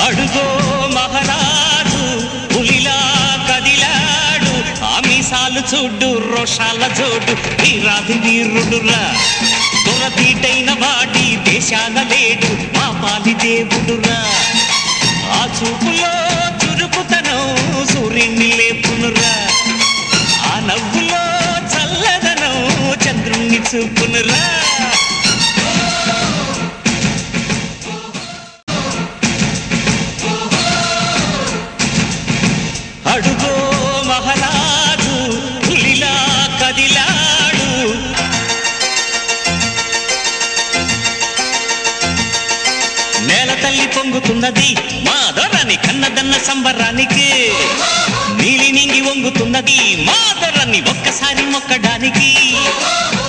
అడుగో మహారాజు పులిలా కదిలాడు ఆ మీసాలు చూడు రోషాల జోడు వీరాధి వీరుడురా దొరతీటైన వాడి దేశాన లేడు మా పాలి దేవుడురా ఆ చూపులో చురుకుతనం సూర్యుని లేపునురా ఆ నవ్వులో చల్లదనం చంద్రుణ్ణి చూపునురా అడుగో మహారాజు పులిలా కదిలాడు నేల తల్లి పొంగుతున్నది మా దొరని కన్నదన్న సంబరానికి నీలి నింగి వంగుతున్నది మా దొరని ఒక్కసారి మొక్కడానికి